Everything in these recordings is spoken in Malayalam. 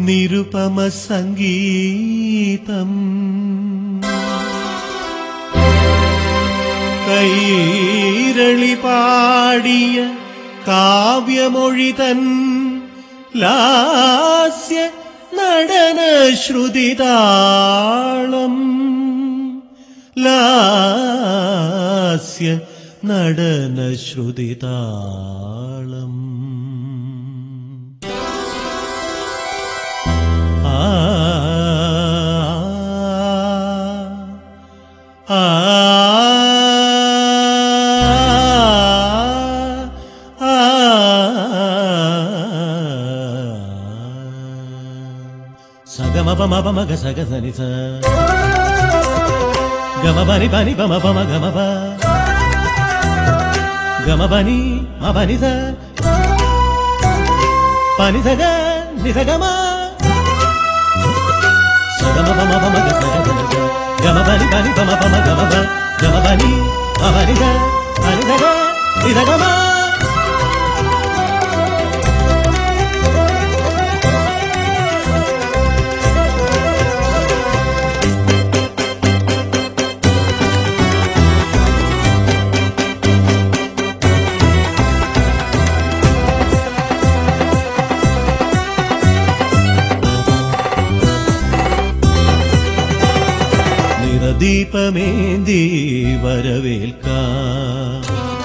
നിരുപമ സംഗീതം കൈരളി പാടിയ കാവ്യമൊഴി തൻ ലാസ്യ നടന ശ്രുതിതാളം ലാസ്യ നടന ശ്രുതിതാളം ആ ആ ആ సగమపమపమగ సగసని స గమ పని పని పమ పమ గమ ప గమ పని మ పని స పని సగ ని సగమ సగమపమపమగ సగసని స గమ పని పని పమ పమ గమ ప గమ పని మ పని స పని సగ ని సగమ നിറദീപമേന്തി വരവേൽക്കാം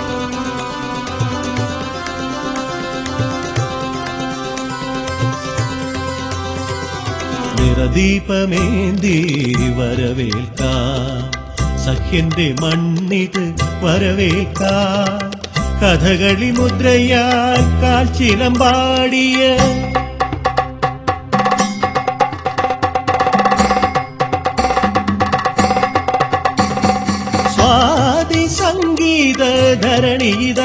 നിറദീപമേന്തി വരവേൽക്കാം സഖ്യന്റെ മണ്ണിത് വരവേൽക്കാം കഥകളി മുദ്രയാൽ കാൽച്ചിലം പാടിയ സ്വാതി സംഗീത ധരണീത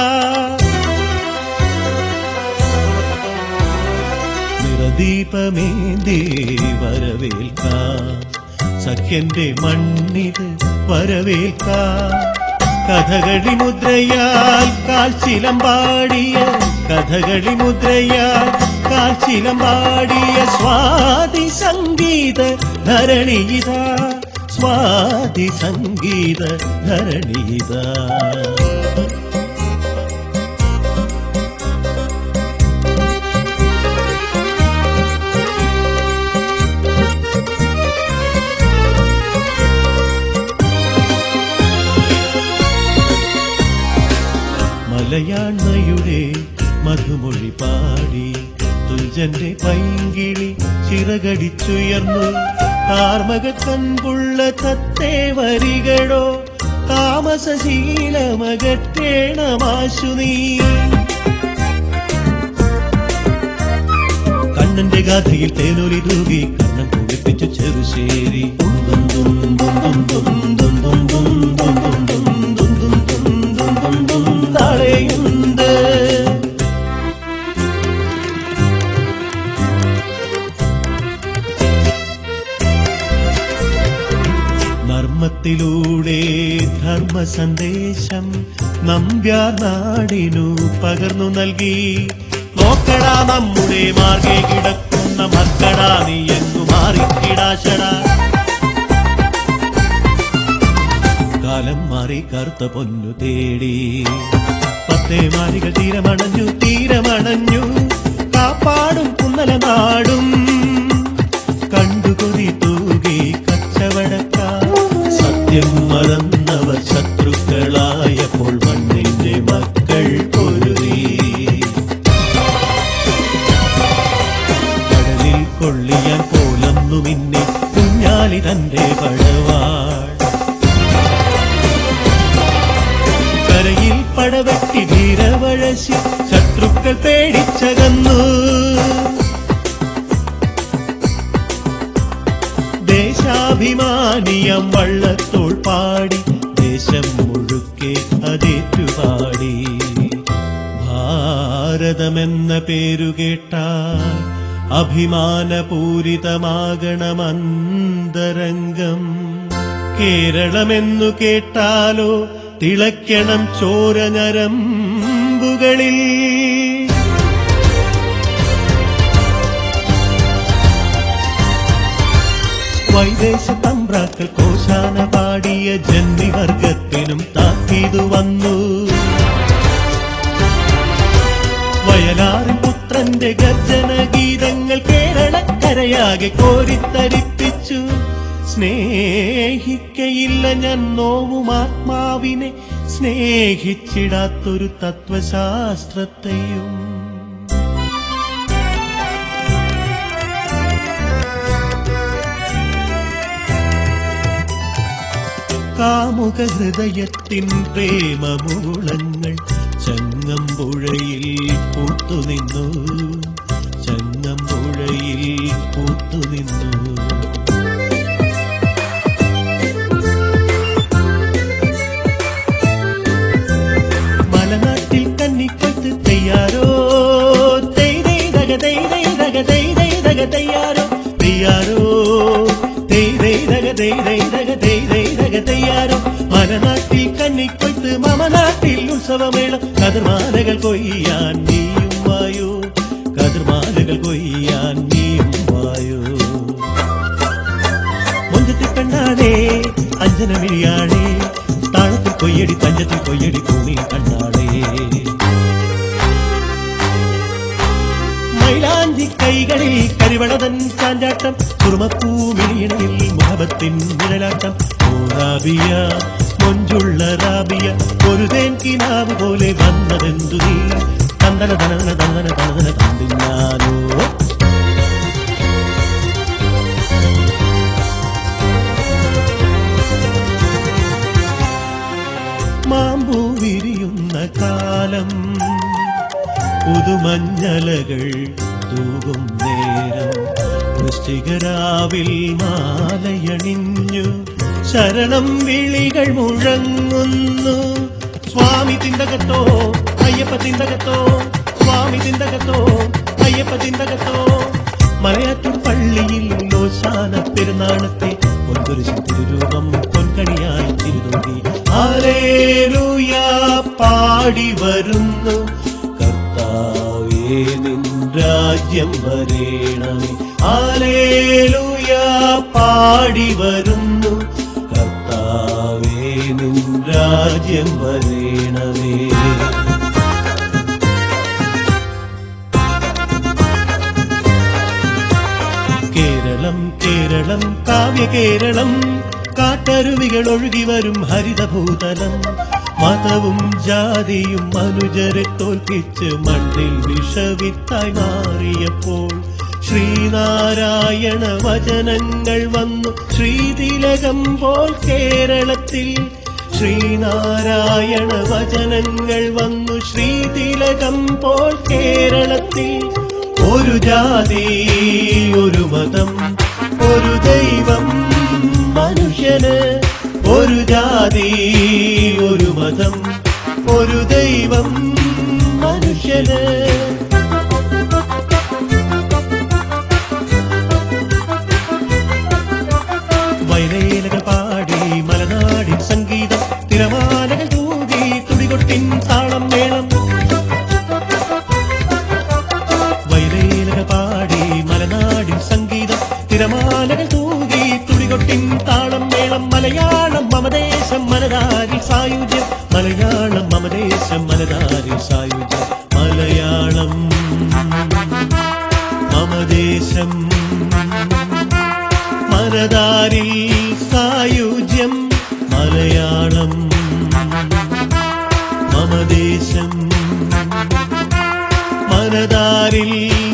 നിറദീപമേന്തി വരവേൽക്കാം സഖ്യന്റെ മണ്ണിത് വരവേൽക്കാം കഥകളി മുദ്രയാൽ കാൽച്ചിലം പാടിയ കഥകളി മുദ്രയാൽ കാൽച്ചിലം പാടിയ സ്വാതി സംഗീത ധരണീത സ്വാതി സംഗീത ധരണീത മലയാണ്മയുടെ മധുമൊഴി പാടി തുഞ്ചന്റെ പൈങ്കിളി ചിറകടിച്ചുയർന്നു കാർമക കൺപുള്ള തത്തേ വരികളോ താമസശീലമകറ്റേണമാശു നീ കണ്ണന്റെ ഗാഥയിൽ തേനൊലി തൂകി കണ്ണൻ കുളിപ്പിച്ചു ചെറുശേരി ദും ദും ദും ദും ദും ദും ദും ദും ദും ദും ദും ദും ദും ദും ദും ദും ദും താളെയുണ്ട് നർമ്മത്തിലൂടെ ധർമ്മ സന്ദേശം നമ്പ്യാർ നാടിനു പകർന്നു നൽകി നോക്കടാ നമ്മുടെ മാർഗെ കിടക്കുന്ന മക്കടാ നീ എങ്ങു മാറിക്കിടാശടാ കാലം മാറി കറുത്ത പൊന്നു തേടി പത്തേ മാരികൾ തീരമണഞ്ഞു തീരമണഞ്ഞു കാപ്പാടും കുന്നല നാടും കണ്ടുകൊതി തൂകി കച്ചവടക്കാർ സത്യം മറന്നവർ ശത്രുക്കളായപ്പോൾ മണ്ണിന്റെ മക്കൾ പൊരുതി കടലിൽ കൊള്ളിയാൻ പോലൊന്നു മിന്നെ കുഞ്ഞാലി തന്റെ പഴവാൾ കരയിൽ പടവെട്ടി ധീരവഴശി ശത്രുക്കൾ പേടിച്ചകന്നു ദേശാഭിമാനിയം വള്ളത്തോൾ പാടി ദേശം മുഴുക്കെ അതേറ്റുപാടി ഭാരതമെന്ന പേരു കേട്ടാൽ അഭിമാനപൂരിതമാകണമന്തരംഗം കേരളമെന്നു കേട്ടാലോ തിളയ്ക്കണം ചോരഞരമ്പുകളിൽ വൈദേശ തമ്പ്രാക്കൾ കോശാന പാടിയ ജന്മിവർഗത്തിനും താക്കീതു വന്നു വയലാറിൻ പുത്രന്റെ ഗർജന ഗീതങ്ങൾ കേരളക്കരയാകെ കോരിത്തരിപ്പിച്ചു സ്നേഹിക്കയില്ല ഞാൻ നോവും ആത്മാവിനെ സ്നേഹിച്ചിടാത്തൊരു തത്വശാസ്ത്രത്തെയും കാമുക ഹൃദയത്തിൻ പ്രേമമൂളങ്ങൾ ചങ്ങമ്പുഴയിൽ പൂത്തുനിന്നു ചങ്ങമ്പുഴയിൽ പൂത്തുനിന്നു മലനാട്ടിൽ കന്നിക്കൊത്ത് തെയ്യാരോ തെയ് തെയ് തക തെയ് തെയ് തക തെയ് തെയ് തക തെയ്യാരോ തെയ്യാരോ തെയ് തെയ് തക തെയ് തെയ് തക തെയ് തെയ് തക തെയ്യാരോ മലനാട്ടിൽ കന്നിക്കൊയ്ത്ത് മമനാട്ടിൽ ഉത്സവമേളം കതിർമാലകൾ കൊയ്യാൻ നീയും വായോ കതിർമാലകൾ കൊയ്യാൻ നീയും വായോ മുഞ്ചത്തിൽ പെണ്ണാണേ അഞ്ജന വിളിയാണേ താഴത്തിൽ കൊയ്യടി തഞ്ചത്തിൽ കൊയ്യടി ഭൂമി കണ്ണാടേ മൈലാഞ്ചി കൈകളിൽ കരിവളതൻ ചാഞ്ചാട്ടം കുറുമപ്പൂ മിഴിയണയിൽ മുഹബത്തിൻ നിഴലാട്ടം ഓ റാബിയ മൊഞ്ചുള്ള റാബിയ ഒരു തേൻ കിനാവ് പോലെ വന്നതെന്തു നീ തന്തന തനതന തന്തന തനതന തന്നില്ലാലോ മാമ്പൂ വിരിയുന്ന കാലം പുതുമഞ്ഞലകൾ തൂകും നേരം വൃശ്ചികരാവിൽ മാലയണിഞ്ഞു ശരണം വിളികൾ മുഴങ്ങുന്നു സ്വാമി തിന്തകത്തോ അയ്യപ്പ തിന്തകത്തോ സ്വാമി തിന്തകത്തോ അയ്യപ്പ തിന്തകത്തോ മലയാറ്റൂർ പള്ളിയിൽ ലോശാന പെരുന്നാളത്തെ പൊൻകുരിശിൻ തിരുരൂപം പൊൻകണിയായി തിരുതോടി ആരേലൂയ പാടി വരുന്നു കർത്താവേ നിൻ രാജ്യം വരേണമേ ആലേലൂയ പാടി വരുന്നു കർത്താവേ നിൻ രാജ്യം വരേണമേ കേരളം കേരളം കാവ്യ കേരളം കാട്ടരുവികൾ ഒഴുകി വരും ഹരിതഭൂതലം മതവും ജാതിയും മനുജരെ തോൽപ്പിച്ച് മണ്ണിൽ വിഷവിത്തായി മാറിയപ്പോൾ ശ്രീനാരായണ വചനങ്ങൾ വന്നു ശ്രീതിലകം പോൽ കേരളത്തിൽ ശ്രീനാരായണ വചനങ്ങൾ വന്നു ശ്രീതിലകം പോൽ കേരളത്തിൽ ഒരു ജാതി ഒരു മതം ഒരു ദൈവം മനുഷ്യന് ഒരു ജാതി ഒരു മതം ഒരു ദൈവം മനുഷ്യന് വയലേലകൾ പാടി മലനാടിൻ സംഗീതം തിരമാലകൾ തൂകി തുടികൊട്ടിൻ താളം മേളം വൈരേലകൾ പാടി മലനാടിൻ സംഗീതം തിരമാലകൾ തൂകി തുടികൊട്ടിൻ താളം മേളം മലയാളം മമദേശം മനതാരിൽ സായുജ്യം മലയാളം മമദേശം മനതാരിൽ സായുജ്യം മലയാളം മമദേശം മനതാരിൽ സായുജ്യം മലയാളം മമദേശം മനതാരിൽ